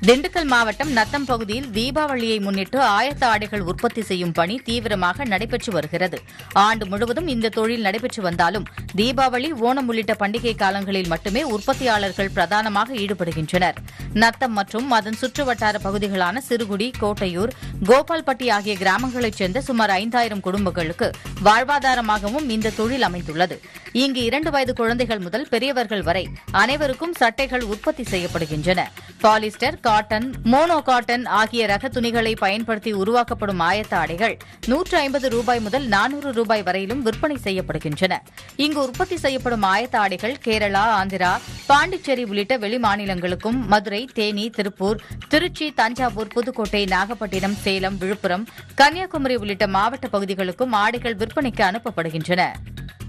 திண்டுக்கல் மாவட்டம் நத்தம் பகுதியில் தீபாவளியை முன்னிட்டு ஆயத்த ஆடைகள் உற்பத்தி செய்யும் பணி தீவிரமாக நடைபெற்று வருகிறது ஆண்டு முழுவதும் இந்த தொழில் நடைபெற்று வந்தாலும் தீபாவளி ஓணம் உள்ளிட்ட பண்டிகை காலங்களில் மட்டுமே உற்பத்தியாளர்கள் பிரதானமாக ஈடுபடுகின்றனர் நத்தம் மற்றும் அதன் சுற்றுவட்டார பகுதிகளான சிறுகுடி கோட்டையூர் கோபால்பட்டி ஆகிய கிராமங்களைச் சேர்ந்த சுமார் ஐந்தாயிரம் குடும்பங்களுக்கு வாழ்வாதாரமாகவும் இந்த தொழில் அமைந்துள்ளது இங்கு இரண்டு வயது குழந்தைகள் முதல் பெரியவர்கள் வரை அனைவருக்கும் சட்டைகள் உற்பத்தி செய்யப்படுகின்றன பாலிஸ்டர் காட்டன் மோனோ காட்டன் ஆகிய ரக துணிகளை பயன்படுத்தி உருவாக்கப்படும் ஆயத்த ஆடைகள் நூற்று ஐம்பது ரூபாய் முதல் நானூறு ரூபாய் வரையிலும் விற்பனை செய்யப்படுகின்றன இங்கு உற்பத்தி செய்யப்படும் ஆயத்த ஆடைகள் கேரளா ஆந்திரா பாண்டிச்சேரி உள்ளிட்ட வெளி மாநிலங்களுக்கும் மதுரை தேனி திருப்பூர் திருச்சி தஞ்சாவூர் புதுக்கோட்டை நாகப்பட்டினம் சேலம் விழுப்புரம் கன்னியாகுமரி உள்ளிட்ட மாவட்ட பகுதிகளுக்கும் ஆடைகள் விற்பனைக்கு அனுப்பப்படுகின்றன